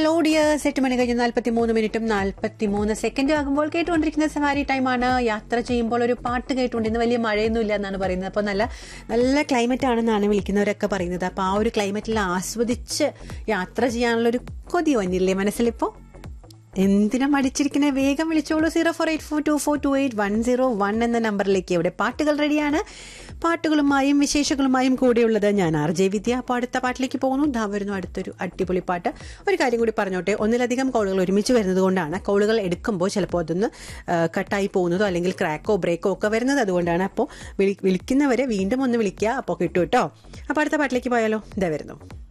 hello dears എട്ട് മണി കഴിഞ്ഞ് നാൽപ്പത്തി മൂന്ന് മിനിറ്റും നാൽപ്പത്തി മൂന്ന് സെക്കൻഡും ആകുമ്പോൾ കേട്ടുകൊണ്ടിരിക്കുന്ന സവാരി ടൈമാണ് യാത്ര ചെയ്യുമ്പോൾ ഒരു പാട്ട് കേട്ടുകൊണ്ട് ഇന്ന് വലിയ മഴയൊന്നും ഇല്ല എന്നാണ് പറയുന്നത് അപ്പോൾ നല്ല നല്ല ക്ലൈമറ്റ് ആണെന്നാണ് വിളിക്കുന്നവരൊക്കെ പറയുന്നത് അപ്പോൾ ആ ഒരു ക്ലൈമറ്റിൽ ആസ്വദിച്ച് യാത്ര ചെയ്യാനുള്ള ഒരു കൊതി വന്നില്ലേ മനസ്സിലിപ്പോൾ എന്തിനാ മടിച്ചിരിക്കുന്നത് വേഗം വിളിച്ചോളൂ zero four eight four two four two eight one zero one എന്ന നമ്പറിലേക്ക് ഇവിടെ പാട്ടുകൾ റെഡിയാണ് പാട്ടുകളുമായും വിശേഷങ്ങളുമായും കൂടെയുള്ളത് ഞാൻ ആർ ജെ വിദ്യ അപ്പോൾ അടുത്ത പാട്ടിലേക്ക് പോകുന്നു ദാ വരുന്നു അടുത്തൊരു അടിപൊളി പാട്ട് ഒരു കാര്യം കൂടി പറഞ്ഞോട്ടെ ഒന്നിലധികം കോളുകൾ ഒരുമിച്ച് വരുന്നത് കൊണ്ടാണ് കോളുകൾ എടുക്കുമ്പോൾ ചിലപ്പോൾ അതൊന്ന് ആ, കട്ടായി പോകുന്നതോ അല്ലെങ്കിൽ ക്രാക്കോ ബ്രേക്കോ ഒക്കെ വരുന്നത് അതുകൊണ്ടാണ് അപ്പോൾ വിളി വിളിക്കുന്നവരെ വീണ്ടും ഒന്ന് വിളിക്കുക അപ്പോൾ കിട്ടും കേട്ടോ അപ്പോൾ അടുത്ത പാട്ടിലേക്ക് പോയാലോ ഇതാ വരുന്നു